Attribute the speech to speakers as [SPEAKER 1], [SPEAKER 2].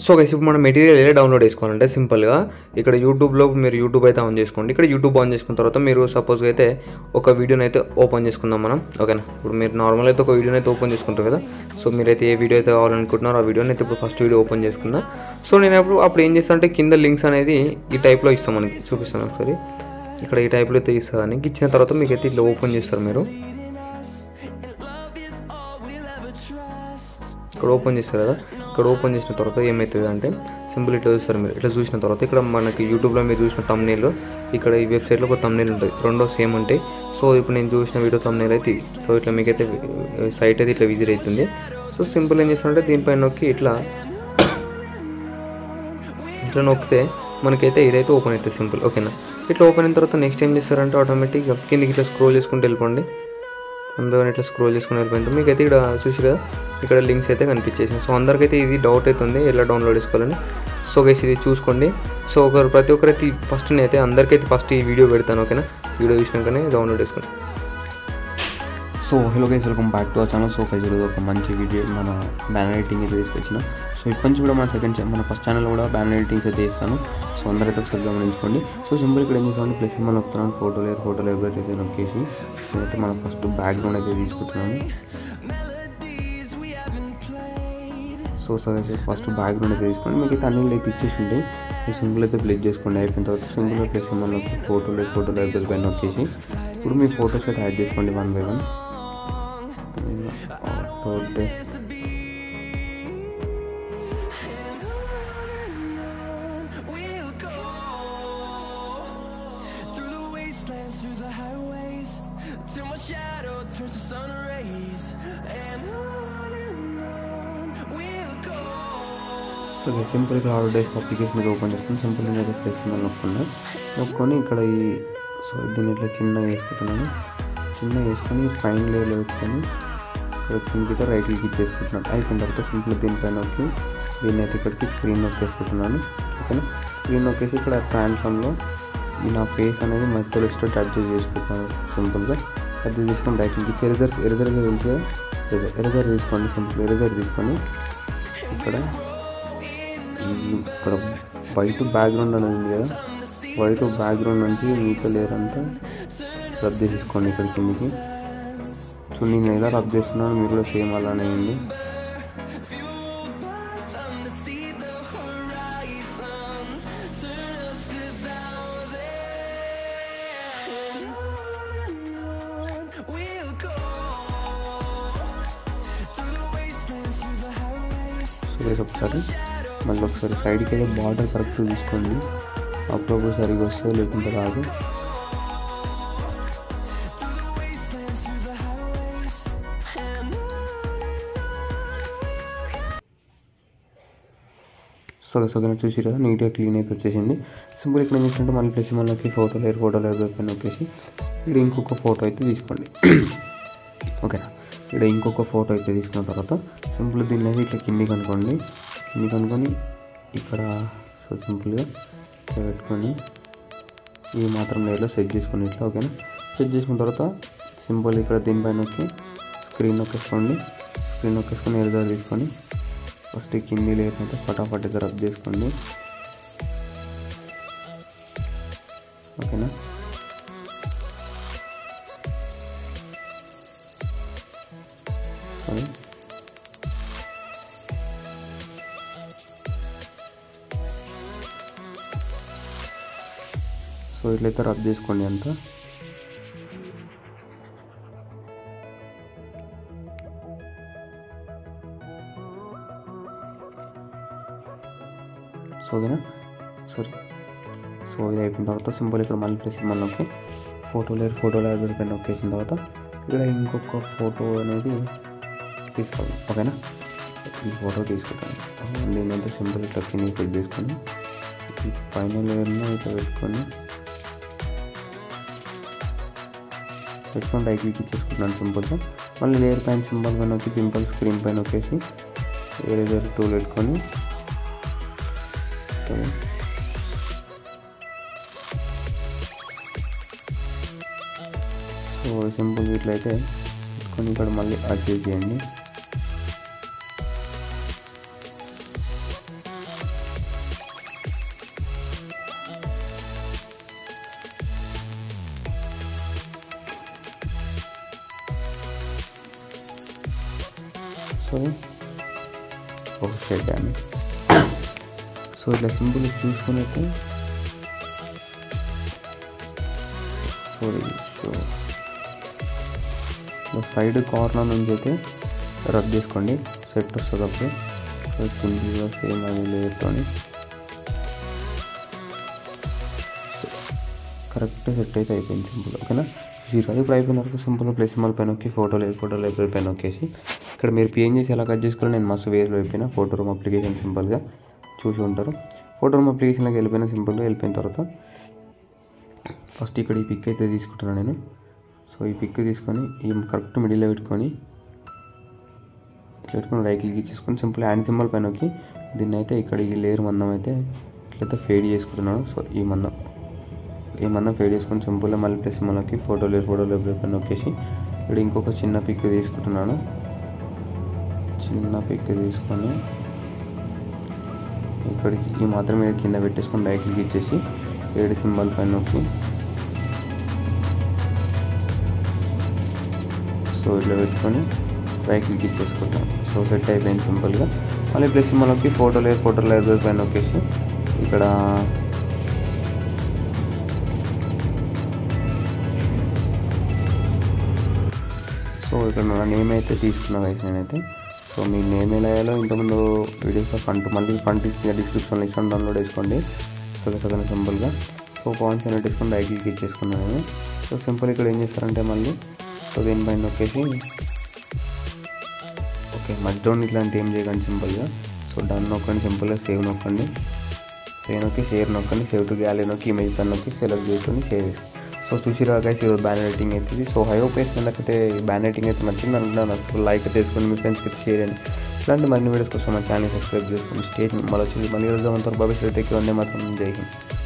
[SPEAKER 1] So guys ఇప్పుడు మనం material ఎలా డౌన్లోడ్ చేసుకోవాలంటే సింపుల్గా ఇక్కడ యూట్యూబ్లో మీరు యూట్యూబ్ అయితే ఆన్ చేసుకోండి ఇక్కడ యూట్యూబ్ ఆన్ చేసుకున్న తర్వాత మీరు సపోజ్గా అయితే ఒక వీడియోని అయితే ఓపెన్ చేసుకుందాం మనం ఓకేనా ఇప్పుడు మీరు నార్మల్ అయితే ఒక వీడియోని అయితే ఓపెన్ చేసుకుంటారు కదా సో మీరైతే ఏ వీడియో అయితే కావాలనుకుంటున్నారో ఆ వీడియోని అయితే ఇప్పుడు ఫస్ట్ వీడియో ఓపెన్ చేసుకున్నా సో నేను అప్పుడు అప్పుడు ఏం చేస్తాను అంటే కింద లింక్స్ అనేది ఈ టైప్లో ఇస్తాం మనకి చూపిస్తాను ఒకసారి ఇక్కడ ఈ టైప్లో అయితే ఇస్తుంది ఇచ్చిన తర్వాత మీకు అయితే ఇట్లా ఓపెన్ చేస్తారు మీరు ఇక్కడ ఓపెన్ చేస్తారు కదా ఇక్కడ ఓపెన్ చేసిన తర్వాత ఏమవుతుంది అంటే సింపుల్ ఇట్లా చూస్తారు మీరు ఇట్లా చూసిన తర్వాత ఇక్కడ మనకి యూట్యూబ్లో మీరు చూసిన తమ్నేల్ ఇక్కడ ఈ వెబ్సైట్లో ఒక తమ్నేల్ ఉంటుంది రెండో సేమ్ ఉంటాయి సో ఇప్పుడు నేను చూసిన వీడియో తమ్నేల్ అయితే ఇది. సో ఇట్లా మీకైతే సైట్ అయితే ఇట్లా విజిట్ అవుతుంది సో సింపుల్ ఏం చేస్తారంటే దీనిపైన నొక్కి ఇట్లా ఇట్లా నొక్కితే మనకైతే ఇదైతే ఓపెన్ అవుతుంది సింపుల్ ఓకేనా ఇట్లా ఓపెన్ అయిన తర్వాత నెక్స్ట్ ఏం చేస్తారంటే ఆటోమేటిక్గా కిందికి ఇట్లా స్క్రోల్ చేసుకుంటూ వెళ్ళిపోండి అందుకని ఇట్లా స్క్రోల్ చేసుకుని వెళ్ళిపోయింది మీకు అయితే ఇక్కడ చూసి కదా ఇక్కడ లింక్స్ అయితే కనిపించేసింది సో అందరికైతే ఇది డౌట్ అవుతుంది ఎలా డౌన్లోడ్ చేసుకోవాలని సో గైస్ ఇది చూసుకోండి సో ఒకరు ప్రతి ఒక్కరైతే ఫస్ట్ నేనైతే అందరికైతే ఫస్ట్ ఈ వీడియో పెడతాను ఓకేనా వీడియో చూసినాకనే డౌన్లోడ్ చేసుకోండి
[SPEAKER 2] so hello guys welcome back to our channel so guys ఈరోజు ఒక మంచి వీడియో మన బ్యానర్ ఎడిటింగ్ అయితే తీసుకొచ్చిన సో ఇప్పటి నుంచి కూడా మన సెకండ్ మన ఫస్ట్ ఛానల్ కూడా బ్యానర్ ఎడిటింగ్స్ అయితే చేస్తాను సో అందరైతే ఒకసారి గమనించుకోండి సో సింపుల్ ఇక్కడ ఏం చేస్తామంటే ప్లస్ మనం నొక్కుతున్నాను ఫోటో లేరు ఫోటో లేరు అయితే నొక్కేసి నేనైతే మనం ఫస్ట్ బ్యాక్గ్రౌండ్ అయితే తీసుకుంటున్నాను సో సో అయితే ఫస్ట్ బ్యాక్గ్రౌండ్ అయితే తీసుకోండి మీకు అయితే అన్ని అయితే ఇచ్చేసి ఉంటాయి మీరు సింపుల్ అయితే ప్లేస్ చేసుకోండి అయిపోయిన తర్వాత సింపుల్గా ప్లేస్ ఏమన్నా ఫోటో లేదు ఫోటో లేదు పైన నొక్కేసి ఇప్పుడు మీ ఫోటోస్ అయితే యాడ్ చేసుకోండి one by one Autodesk
[SPEAKER 3] We'll go through the wastelands, through the highways, till my shadow turns to sun rays, and on and on we'll go.
[SPEAKER 2] So simple ఇక్కడ order desk application మీద open చేసుకుని simple అయితే place మీద నొక్కుండా నొక్కొని ఇక్కడ ఈ so దీన్ని ఇట్లా చిన్నగా వేసుకుంటున్నాను చిన్నగా వేసుకొని పైన లేయర్ పెట్టుకొని ఇక్కడ కిందకి రైట్ క్లిక్ ఇచ్చేసుకుంటున్నాను అయిపోయిన తర్వాత సింపుల్ దీనిపైన నొక్కి దీన్ని అయితే ఇక్కడికి స్క్రీన్ నొక్కేసుకుంటున్నాను ఓకేనా స్క్రీన్ నొక్కేసి ఇక్కడ ట్రాన్స్ఫామ్లో ఈ నా ఫేస్ అనేది మధ్యలో వచ్చేటట్టు అడ్జస్ట్ చేసుకుంటున్నాను సింపుల్గా అడ్జస్ట్ చేసుకొని రైట్ క్లిక్ ఇచ్చి ఎరేజర్స్ ఎరేజర్గా తెలుసు కదా ఎరేజర్ తీసుకోండి సింపుల్ ఎరేజర్ తీసుకొని ఇక్కడ ఈ ఇక్కడ వైట్ బ్యాక్గ్రౌండ్ అనేది ఉంది కదా వైట్ బ్యాక్గ్రౌండ్ నుంచి మిగతా లేయర్ అంతా రబ్ చేసేసుకోండి ఇక్కడ కిందికి సో నేను ఎలా రబ్ చేస్తున్నాను మీరు కూడా సేమ్ అలానే ఉంది
[SPEAKER 3] Them to see the horizon, turn us to thousands. On and on we'll go through the wastelands, through the highways.
[SPEAKER 2] So రేపు ఒకసారి మళ్ళీ ఒకసారి సైడ్కి అయితే బార్డర్ కరెక్ట్ తీసుకోండి అప్పుడప్పుడు సరిగా వస్తుంది లేకుంటే రాదు సో సగం చూసి కదా నీట్గా క్లీన్ అయితే వచ్చేసింది సింపుల్ ఇక్కడ ఏం చేస్తుంటే మళ్ళీ ప్లస్ మనకి ఫోటో లేరు ఫోటో లేరు పైన వచ్చేసి ఇక్కడ ఇంకొక ఫోటో అయితే తీసుకోండి ఓకేనా ఇక్కడ ఇంకొక ఫోటో అయితే తీసుకున్న తర్వాత సింపుల్ దీన్ని అయితే ఇట్లా కిందికి అనుకోండి కిందికి అనుకొని ఇక్కడ సో సింపుల్గా ఇట్లా పెట్టుకొని ఈ మాత్రం లేయర్లో సెట్ చేసుకొని ఇట్లా ఓకేనా సెట్ చేసుకున్న తర్వాత సింపుల్ ఇక్కడ దీనిపైన నొక్కి స్క్రీన్ నొక్కేసుకోండి స్క్రీన్ నొక్కేసుకొని ఎరుగా తీసుకొని ఫస్ట్ ఈ కింది లేయర్ అయితే ఫటాఫట్ అయితే రబ్ చేసుకోండి ఓకేనా సరే సో ఇట్లయితే రబ్ చేసుకోండి అంతా సో ఓకేనా సారీ సో ఇది అయిపోయిన తర్వాత సింపుల్ ఇక్కడ మళ్ళీ ప్లేస్ మళ్ళీ ఓకే ఫోటో లేరు ఫోటో లేరు పైన నొక్కేసిన తర్వాత ఇక్కడ ఇంకొక ఫోటో అనేది తీసుకోవాలి ఓకేనా ఈ ఫోటో తీసుకుంటాను దీనంతా సింపుల్ ఇట్లా కింద సెట్ చేసుకొని ఈ పైన లేయర్ను ఇట్లా పెట్టుకొని పెట్టుకొని రైట్ క్లిక్ ఇచ్చేసుకుంటున్నాను సింపుల్గా మళ్ళీ లేయర్ పైన సింబల్ పైన వచ్చి పింపుల్ స్క్రీన్ పైన వచ్చేసి ఏరేజర్ టూల్ పెట్టుకొని సరే సో సింపుల్ ఇట్లయితే పెట్టుకొని ఇక్కడ మళ్ళీ అడ్జస్ట్ చేయండి వస్తుంది ఒక షేడ్ అని సో ఇట్లా సింపుల్ చూసుకుని అయితే సో ఇది సో సైడ్ కార్నర్ నుంచి అయితే రబ్ చేసుకోండి సెట్ వస్తుంది అప్పుడు సో కిందిలో సేమ్ అది లేయర్తోని కరెక్ట్ సెట్ అయితే అయిపోయింది సింపుల్ ఓకేనా చూసి అది ఇప్పుడు అయిపోయిన తర్వాత సింపుల్ ప్లేస్ మళ్ళీ పైన నొక్కి ఫోటో లేదు ఫోటో లైబ్రరీ పైన నొక్కేసి ఇక్కడ మీరు పిఎన్ చేసి ఎలా కట్ చేసుకోవాలి నేను మస్తు వేస్లో అయిపోయినా ఫోటో రూమ్ అప్లికేషన్ సింపుల్గా చూసి ఉంటారు ఫోటో రూమ్ అప్లికేషన్లోకి వెళ్ళిపోయిన సింపుల్గా వెళ్ళిపోయిన తర్వాత ఫస్ట్ ఇక్కడ ఈ పిక్ అయితే తీసుకుంటున్నాను నేను సో ఈ పిక్ తీసుకొని ఈ కరెక్ట్ మిడిల్లో పెట్టుకొని ఇట్లా పెట్టుకొని రైట్ క్లిక్ ఇచ్చేసుకొని సింపుల్ హ్యాండ్ సింబల్ పైన నొక్కి దీన్ని అయితే ఇక్కడ ఈ లేయర్ మందం అయితే ఇట్లయితే ఫేడ్ చేసుకుంటున్నాను సో ఈ మందం ఈ మందం ఫేడ్ చేసుకొని సింపుల్గా మళ్ళీ ప్లస్ మనకి ఫోటో లేరు ఫోటో లేరు పైన నొక్కేసి ఇక్కడ ఇంకొక చిన్న పిక్ తీసుకుంటున్నాను చిన్న పిక్ తీసుకొని ఇక్కడికి ఈ మాత్రం మీద కింద పెట్టేసుకొని రైట్ క్లిక్ ఇచ్చేసి ఫేడ్ సింబల్ పైన నొక్కి సో ఇట్లా పెట్టుకొని రైట్ క్లిక్ ఇచ్చేసుకుంటాం సో సెట్ అయిపోయింది సింపుల్గా మళ్ళీ ప్లస్ మనకి ఫోటో లేదు ఫోటో లైబ్రరీ పైన నొక్కేసి ఇక్కడ సో ఇక్కడ నా నేమ్ అయితే తీసుకున్నాను guys నేనైతే సో మీ నేమ్ ఎలా వేయాలో ఇంతకుముందు వీడియోస్లో ఫంట్ మళ్ళీ ఫంట్ డిస్క్రిప్షన్లో ఇస్తాను డౌన్లోడ్ చేసుకోండి సగ సగం సింపుల్గా సో పాయింట్స్ అనేది తీసుకొని రైట్ క్లిక్ ఇచ్చేసుకున్నాను నేను సో సింపుల్ ఇక్కడ ఏం చేస్తారంటే మళ్ళీ సో దీనిపైన నొక్కేసి ఓకే మధ్యలో ఇట్లాంటి ఏం చేయకండి సింపుల్గా సో డన్ నొక్కండి సింపుల్గా సేవ్ నొక్కండి సేవ్ నొక్కి షేర్ నొక్కండి సేవ్ టు గ్యాలరీ నొక్కి ఇమేజ్ పైన నొక్కి సెలెక్ట్ చేసుకొని షేర్ చేసి సో చూసిరా గైస్ ఈరోజు బ్యాన్ రేటింగ్ అవుతుంది సో హై ఓపేస్ అయితే బ్యాన్ రేటింగ్ అయితే నచ్చింది అనుకుంటున్నాను అసలు లైక్ చేసుకొని మీ ఫ్రెండ్స్కి షేర్ చేయండి ఇలాంటి మరిన్ని వీడియోస్ కోసం మా ఛానల్ సబ్స్క్రైబ్ చేసుకొని స్టేజ్ మళ్ళీ వచ్చి మళ్ళీ రోజు అంతా భవిష్యత్తు వందే మాత్రం జై హింద్